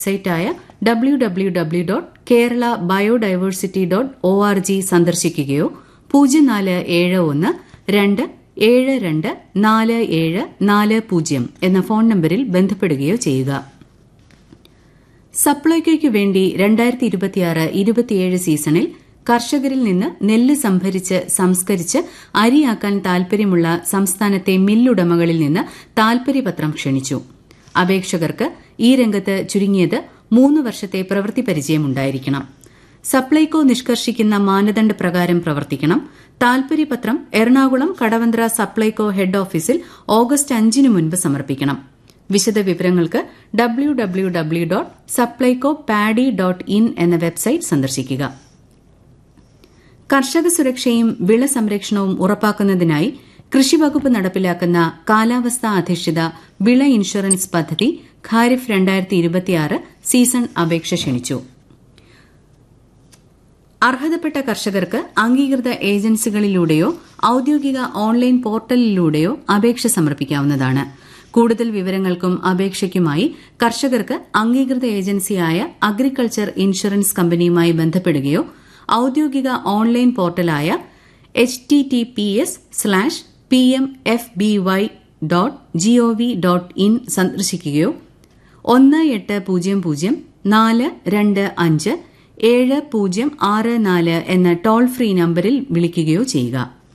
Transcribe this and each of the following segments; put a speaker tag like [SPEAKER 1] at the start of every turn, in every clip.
[SPEAKER 1] വെബ്സൈറ്റായ W W W dot Kerala biodiversity dot O R G സന്ദർശിക്കുകയോ പൂജ്യം നാല് ഏഴ് ഒന്ന് രണ്ട് ഏഴ് രണ്ട് നാല് ഏഴ് നാല് പൂജ്യം എന്ന ഫോൺ നമ്പരിൽ ബന്ധപ്പെടുകയോ ചെയ്യുക സപ്ലൈകോയ്ക്ക് വേണ്ടി രണ്ടായിരത്തി ഇരുപത്തിയാറ് ഇരുപത്തിയേഴ് സീസണിൽ കർഷകരിൽ നിന്ന് നെല്ല് സംഭരിച്ച് സംസ്കരിച്ച് അരിയാക്കാൻ താൽപര്യമുള്ള സംസ്ഥാനത്തെ മില്ലുടമകളിൽ നിന്ന് താൽപര്യപത്രം ക്ഷണിച്ചു അപേക്ഷകർക്ക് ഈ രംഗത്ത് ചുരുങ്ങിയത് മൂന്ന് വർഷത്തെ പ്രവൃത്തി പരിചയമുണ്ടായിരിക്കണം സപ്ലൈകോ നിഷ്കർഷിക്കുന്ന മാനദണ്ഡ പ്രകാരം പ്രവർത്തിക്കണം താൽപര്യപത്രം എറണാകുളം കടവന്ത്ര സപ്ലൈകോ ഹെഡ് ഓഫീസിൽ ഓഗസ്റ്റ് അഞ്ചിന് മുൻപ് സമർപ്പിക്കണം വിശദവിവരങ്ങൾക്ക് W W W dot Supplyco paddy dot in എന്ന വെബ്സൈറ്റ് സന്ദർശിക്കുക കർഷക സുരക്ഷയും വിള സംരക്ഷണവും ഉറപ്പാക്കുന്നതിനായി കൃഷിവകുപ്പ് നടപ്പിലാക്കുന്ന കാലാവസ്ഥാ അധിഷ്ഠിത വിള ഇൻഷുറൻസ് പദ്ധതി ഖാരിഫ് രണ്ടായിരത്തി ഇരുപത്തിയാറ് സീസൺ അപേക്ഷ ക്ഷണിച്ചു അർഹതപ്പെട്ട കർഷകർക്ക് അംഗീകൃത ഏജൻസികളിലൂടെയോ ഔദ്യോഗിക ഓൺലൈൻ പോർട്ടലിലൂടെയോ അപേക്ഷ സമർപ്പിക്കാവുന്നതാണ് കൂടുതൽ വിവരങ്ങൾക്കും അപേക്ഷയ്ക്കുമായി കർഷകർക്ക് അംഗീകൃത ഏജൻസിയായ അഗ്രികൾച്ചർ ഇൻഷുറൻസ് കമ്പനിയുമായി ബന്ധപ്പെടുകയോ ഔദ്യോഗിക ഓൺലൈൻ പോർട്ടലായ H T T P S slash P M F B Y dot G O V dot in സന്ദർശിക്കുകയോ ഒന്ന് എട്ട് പൂജ്യം പൂജ്യം നാല് രണ്ട് അഞ്ച് ഏഴ് പൂജ്യം ആറ് നാല് എന്ന ടോൾ ഫ്രീ നമ്പരിൽ വിളിക്കുകയോ ചെയ്യുക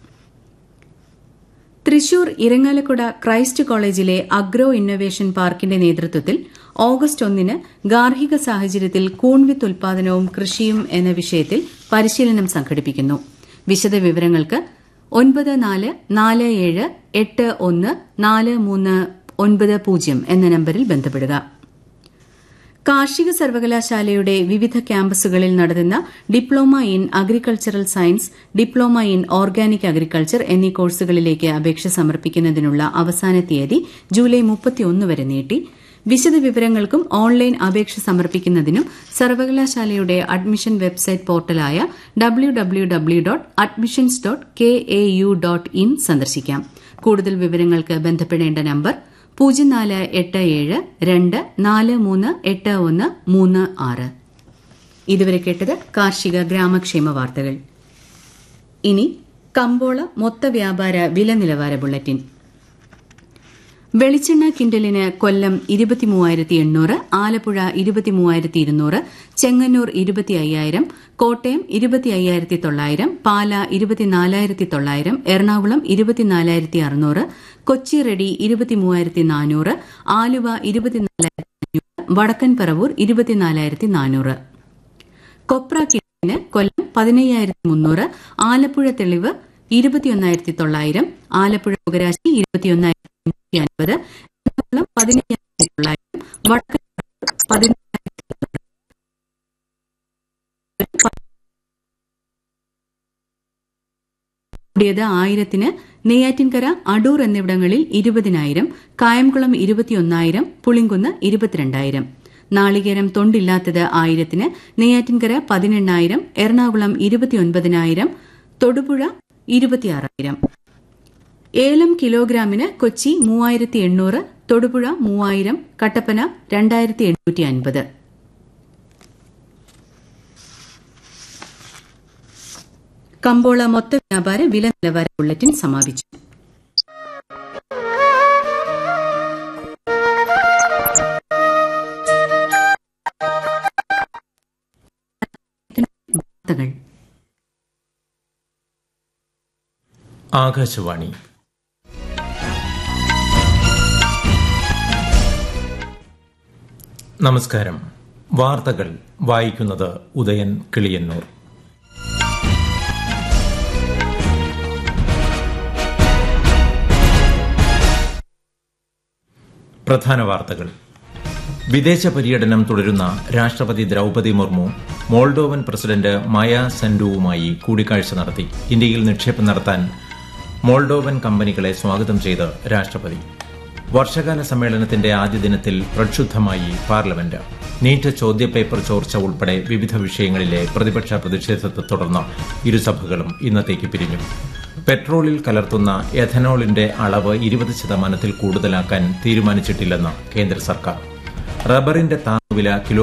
[SPEAKER 1] തൃശൂർ ഇരങ്ങാലക്കുട ക്രൈസ്റ്റ് കോളേജിലെ അഗ്രോ ഇന്നൊവേഷൻ പാർക്കിന്റെ നേതൃത്വത്തിൽ ഓഗസ്റ്റ് ഒന്നിന് ഗാർഹിക സാഹചര്യത്തിൽ കൂൺവിത്ത് ഉൽപാദനവും കൃഷിയും എന്ന വിഷയത്തിൽ പരിശീലനം സംഘടിപ്പിക്കുന്നു വിശദവിവരങ്ങൾക്ക് ഒൻപത് നാല് നാല് ഏഴ് എട്ട് ഒന്ന് നാല് മൂന്ന് ഒൻപത് പൂജ്യം എന്ന നമ്പരിൽ ബന്ധപ്പെടുക കാർഷിക സർവകലാശാലയുടെ വിവിധ ക്യാമ്പസുകളിൽ നടത്തുന്ന diploma in agricultural science diploma in organic agriculture എന്നീ കോഴ്സുകളിലേക്ക് അപേക്ഷ സമർപ്പിക്കുന്നതിനുള്ള അവസാന തീയതി ജൂലൈ മുപ്പത്തിയൊന്ന് വരെ നീട്ടി വിശദവിവരങ്ങൾക്കും ഓൺലൈൻ അപേക്ഷ സമർപ്പിക്കുന്നതിനും സർവകലാശാലയുടെ അഡ്മിഷൻ വെബ്സൈറ്റ് പോർട്ടലായ W W W dot admissions dot K A U dot in സന്ദർശിക്കാം കൂടുതൽ വിവരങ്ങൾക്ക് ബന്ധപ്പെടേണ്ട നമ്പർ പൂജ്യം നാല് എട്ട് ഏഴ് രണ്ട് നാല് മൂന്ന് എട്ട് ഒന്ന് മൂന്ന് ആറ് ഇതുവരെ കേട്ടത് കാർഷിക ഗ്രാമക്ഷേമ വാർത്തകൾ ഇനി കമ്പോള മൊത്ത വ്യാപാര വില നിലവാര ബുള്ളറ്റിൻ വെളിച്ചെണ്ണ കിൻഡലിന് കൊല്ലം ഇരുപത്തിമൂവായിരത്തി എണ്ണൂറ് ആലപ്പുഴ ഇരുപത്തിമൂവായിരത്തി ഇരുന്നൂറ് ചെങ്ങന്നൂർ ഇരുപത്തി അയ്യായിരം കോട്ടയം ഇരുപത്തി അയ്യായിരത്തി തൊള്ളായിരം പാല ഇരുപത്തിനാലായിരത്തി തൊള്ളായിരം എറണാകുളം ഇരുപത്തിനാലായിരത്തി അറുന്നൂറ് കൊച്ചി റെഡി ഇരുപത്തിമൂവായിരത്തി നാനൂറ് ആലുവ ഇരുപത്തിനാലായിരത്തി അഞ്ഞൂറ് വടക്കൻ പറവൂർ ഇരുപത്തിനാലായിരത്തി നാനൂറ് കൊപ്ര കിൻഡലിന് കൊല്ലം പതിനയ്യായിരത്തി മുന്നൂറ് ആലപ്പുഴ തെളിവ് ഇരുപത്തിയൊന്നായിരത്തി തൊള്ളായിരം ആലപ്പുഴ പുകരാശി ഇരുപത്തിയൊന്നായിരത്തി അഞ്ഞൂറ്റി അൻപത് എറണാകുളം പതിനയ്യായിരത്തി തൊള്ളായിരം വടക്കൻ പതിനായിരത്തി കൂടിയത് ആയിരത്തിന് നെയ്യാറ്റിൻകര അടൂർ എന്നിവിടങ്ങളിൽ ഇരുപതിനായിരം കായംകുളം ഇരുപത്തിയൊന്നായിരം പുളിങ്കുന്ന് ഇരുപത്തിരണ്ടായിരം നാളികേരം തൊണ്ടില്ലാത്തത് ആയിരത്തിന് നെയ്യാറ്റിൻകര പതിനെണ്ണായിരം എറണാകുളം ഇരുപത്തിയൊൻപതിനായിരം തൊടുപുഴ ഇരുപത്തിയാറായിരം ഏലം കിലോഗ്രാമിന് കൊച്ചി മൂവായിരത്തി എണ്ണൂറ് തൊടുപുഴ മൂവായിരം കട്ടപ്പന രണ്ടായിരത്തി എണ്ണൂറ്റി അൻപത് കമ്പോള മൊത്ത വ്യാപാര വില നിലവാര ബുള്ളറ്റിൻ സമാപിച്ചു വാർത്തകൾ
[SPEAKER 2] ആകാശവാണി നമസ്കാരം വാർത്തകൾ വായിക്കുന്നത് ഉദയൻ കിളിയന്നൂർ പ്രധാന വാർത്തകൾ വിദേശ പര്യടനം തുടരുന്ന രാഷ്ട്രപതി Droupadi Murmu Moldovan president Maia സെൻഡുവുമായി കൂടിക്കാഴ്ച നടത്തി ഇന്ത്യയിൽ നിക്ഷേപം നടത്താൻ മോൾഡോവൻ കമ്പനികളെ സ്വാഗതം ചെയ്ത് രാഷ്ട്രപതി വർഷകാല സമ്മേളനത്തിന്റെ ആദ്യ ദിനത്തിൽ പ്രക്ഷുബ്ധമായി പാർലമെന്റ് നീറ്റ് ചോദ്യപേപ്പർ ചോർച്ച ഉൾപ്പെടെ വിവിധ വിഷയങ്ങളിലെ പ്രതിപക്ഷ പ്രതിഷേധത്തെ തുടർന്ന് ഇരുസഭകളും ഇന്നത്തേക്ക് പിരിഞ്ഞു പെട്രോളിൽ കലർത്തുന്ന എഥനോളിന്റെ അളവ് ഇരുപത് ശതമാനത്തിൽ കൂടുതലാക്കാൻ തീരുമാനിച്ചിട്ടില്ലെന്ന് കേന്ദ്ര സർക്കാർ റബ്ബറിന്റെ താങ്ങുവില കിലോ